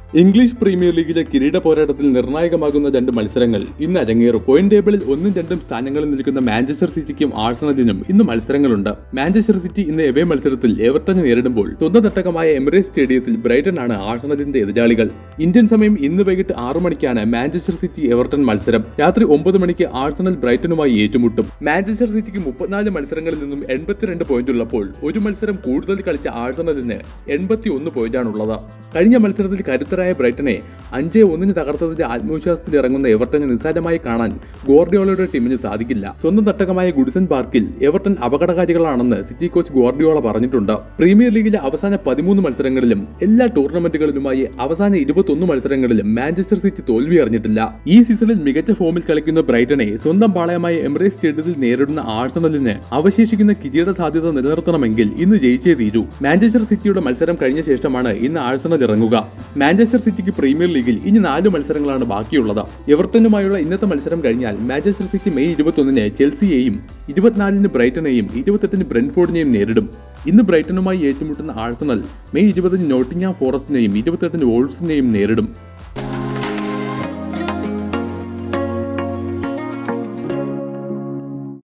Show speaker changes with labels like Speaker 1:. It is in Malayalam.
Speaker 1: ഇംഗ്ലീഷ് പ്രീമിയർ ലീഗിലെ കിരീട പോരാട്ടത്തിൽ നിർണായകമാകുന്ന രണ്ട് മത്സരങ്ങൾ ഇന്ന് അരങ്ങേറും പോയിന്റ് ടേബിളിൽ ഒന്നും രണ്ടും സ്ഥാനങ്ങളിൽ നിൽക്കുന്ന മാഞ്ചസ്റ്റർ സിറ്റിക്കും ആഴ്സണലിനും ഇന്ന് മത്സരങ്ങളുണ്ട് മാഞ്ചസ്റ്റർ സിറ്റി ഇന്ന് എവേ മത്സരത്തിൽ എവർട്ടനെ നേരിടുമ്പോൾ സ്വന്തം തട്ടകമായ എമിറേറ്റ് സ്റ്റേഡിയത്തിൽ ബ്രൈറ്റൺ ആണ് ആഴ്സണലിന്റെ എതിരാളികൾ ഇന്ത്യൻ സമയം ഇന്ന് വൈകിട്ട് ആറു മണിക്കാണ് മാഞ്ചസ്റ്റർ സിറ്റി എവർട്ടൺ മത്സരം രാത്രി ഒമ്പത് മണിക്ക് ആഴ്സണൽ ബ്രൈറ്റനുമായി ഏറ്റുമുട്ടും മാഞ്ചസ്റ്റർ സിറ്റിക്ക് മുപ്പത്തിനാല് മത്സരങ്ങളിൽ നിന്നും എൺപത്തിരണ്ട് പോയിന്റ് ഉള്ളപ്പോൾ ഒരു മത്സരം കൂടുതൽ കളിച്ച ആഴ്സണലിന് എൺപത്തി ഒന്ന് പോയിന്റാണുള്ളത് കഴിഞ്ഞ മത്സരത്തിൽ കരുത്തരായ ബ്രൈറ്റനെ അഞ്ചേ ഒന്നിന് തകർത്തതിന്റെ ആത്മവിശ്വാസത്തിൽ ഇറങ്ങുന്ന എവർട്ടനെ നിസ്സാരമായി കാണാൻ ഗോർഡിയോളയുടെ ടീമിന് സാധിക്കില്ല സ്വന്തം തട്ടകമായ ഗുഡിസൺ പാർക്കിൽ എവർട്ടൺ അപകടകാരികളാണെന്ന് സിറ്റി കോച്ച് ഗോർഡിയോള പറഞ്ഞിട്ടുണ്ട് പ്രീമിയർ ലീഗിലെ അവസാന പതിമൂന്ന് മത്സരങ്ങളിലും എല്ലാ ടൂർണമെന്റുകളിലുമായി അവസാന ഇരുപത്തൊന്ന് മത്സരങ്ങളിലും മാഞ്ചസ്റ്റർ സിറ്റി തോൽവി അറിഞ്ഞിട്ടില്ല ഈ സീസണിൽ മികച്ച ഫോമിൽ കളിക്കുന്ന ബ്രൈറ്റനെ സ്വന്തം പാളയമായ എമിറേറ്റ് സ്റ്റേഡിയത്തിൽ നേരിടുന്ന ആഴ്സണലിന് അവശേഷിക്കുന്ന കിരീട സാധ്യത നിലനിർത്തണമെങ്കിൽ ഇന്ന് ജയിച്ചേ തീരൂ മാഞ്ചസ്റ്റർ സിറ്റിയുടെ മത്സരം കഴിഞ്ഞ ശേഷമാണ് ഇന്ന് ആഴ്സണൽ ഇറങ്ങുക മാഞ്ചസ്റ്റർ സിറ്റിക്ക് പ്രീമിയർ ലീഗിൽ ഇനി നാല് മത്സരങ്ങളാണ് ബാക്കിയുള്ളത് എവർട്ടനുമായുള്ള ഇന്നത്തെ മത്സരം കഴിഞ്ഞാൽ മാഞ്ചസ്റ്റർ സിറ്റി മെയ് ഇരുപത്തൊന്നിന് ചെൽസിയെയും ഇരുപത്തിനാലിന് ബ്രൈറ്റനെയും ഇരുപത്തെട്ടിന് ബ്രെൻഫോർഡിനെയും നേരിടും ഇന്ന് ബ്രൈറ്റനുമായി ഏറ്റുമുട്ടുന്ന ആഴ്സണൽ മെയ് ഇരുപതിന് നോട്ടിംഗാം ഫോറസ്റ്റിനെയും ഇരുപത്തെട്ടിന് വോൾസിനെയും നേരിടും